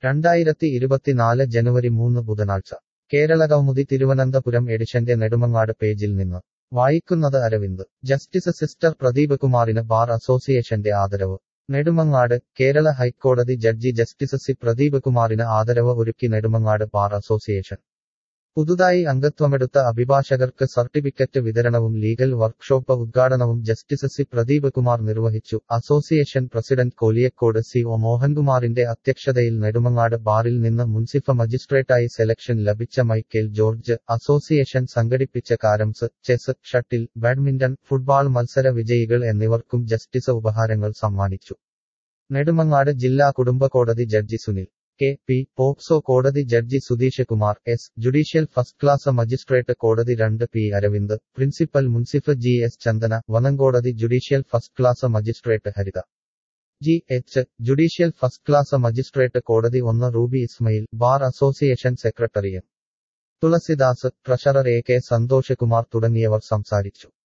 രണ്ടായിരത്തി ഇരുപത്തിനാല് ജനുവരി മൂന്ന് ബുധനാഴ്ച കേരളകൗമുദി തിരുവനന്തപുരം എഡിഷന്റെ നെടുമങ്ങാട് പേജിൽ നിന്ന് വായിക്കുന്നത് അരവിന്ദ് ജസ്റ്റിസ് സിസ്റ്റർ പ്രദീപ് കുമാറിന് ബാർ അസോസിയേഷന്റെ ആദരവ് നെടുമങ്ങാട് കേരള ഹൈക്കോടതി ജഡ്ജി ജസ്റ്റിസ് സി പ്രദീപ് കുമാറിന് ആദരവ് ഒരുക്കി നെടുമങ്ങാട് ബാർ അസോസിയേഷൻ പുതുതായി അംഗത്വമെടുത്ത അഭിഭാഷകർക്ക് സർട്ടിഫിക്കറ്റ് വിതരണവും ലീഗൽ വർക്ക്ഷോപ്പ് ഉദ്ഘാടനവും ജസ്റ്റിസ് സി പ്രദീപ് കുമാർ നിർവഹിച്ചു association president Kolliyakode C O മോഹൻകുമാറിന്റെ അധ്യക്ഷതയിൽ നെടുമങ്ങാട് ബാറിൽ നിന്ന് മുൻസിഫ് മജിസ്ട്രേറ്റായി സെലക്ഷൻ ലഭിച്ച മൈക്കേൽ ജോർജ് അസോസിയേഷൻ സംഘടിപ്പിച്ച carroms chess shuttle badminton football മത്സര വിജയികൾ എന്നിവർക്കും ജസ്റ്റിസ് ഉപഹാരങ്ങൾ സമ്മാനിച്ചു നെടുമങ്ങാട് ജില്ലാ കുടുംബ കോടതി ജഡ്ജി സുനിൽ കെ പി പോക്സോ കോടതി ജഡ്ജി Sudheesh Kumar S judicial first class magistrate കോടതി രണ്ട് പി അരവിന്ദ് പ്രിൻസിപ്പൽ മുൻസിഫ് ജി എസ് ചന്ദന വനംകോടതി judicial first class magistrate Haritha G H judicial first class magistrate കോടതി ഒന്ന് Ruby Ismail bar association secretary M Thulasidas treasurer A K Santhosh Kumar തുടങ്ങിയവർ സംസാരിച്ചു